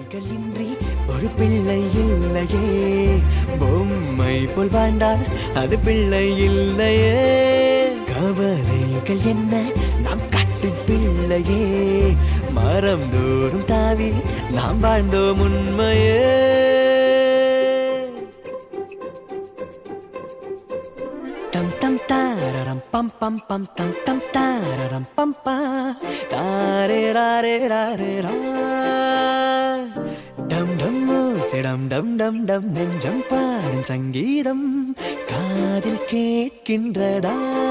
கவலைகளின்றி ஒரு பிள்ளை இல்லையே பொம்மை போல் வாழ்ந்தால் அது பிள்ளை இல்லையே கவலைகள் என்ன நாம் கட்டு பிள்ளையே மரம் தோறும் தாவி நாம் வாழ்ந்தோம் உண்மையே டம் டம் தாரரம் பம் பம் பம் தம் டம் தாரரம் பம் பா தாரே ராரே ராரே ரா டம் டம் சிடம் டம் டம் டம் நெஞ்சம் பாடும் சங்கீதம் காதில் கேட்கின்றதா